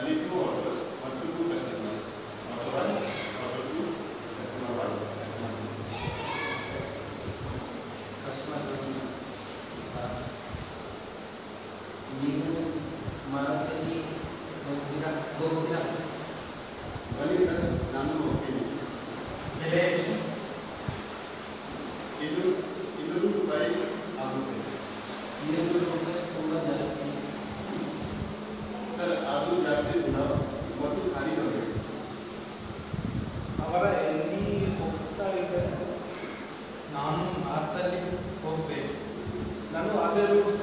ಅಲ್ಲಿ two autos ಮತ್ತು two customers auto one auto two customer one customer two customer ನೀವು ಮಾರುತಿಯಲ್ಲಿ ಹೋಗ್ತೀರಾ ಹೋಗ್ತೀರಾ ಬನ್ನಿ ಸರ್ ನಾನು ಹೋಗ್ತೀನಿ ಬೆಲೆ ಎಷ್ಟು ಇದು ಇನ್ನೂರು ರೂಪಾಯಿ ಆಗುತ್ತೆ ಇನ್ನೂರು ರೂಪಾಯಿ ತುಂಬ ಜಾಸ್ತಿ ಸರ್ ಅದು ಜಾಸ್ತಿ ಇಲ್ಲ ಮತ್ತು ಖಾಲಿ ಬರಬೇಕು ಅವರ ಎಲ್ಲಿ ಹೋಗ್ತಾ ಇದ್ದಾರೆ ನಾನು ನಾರ್ತಲ್ಲಿ ಹೋಗ್ಬೇಕು ನಾನು ಅದೇ ರೂಟ್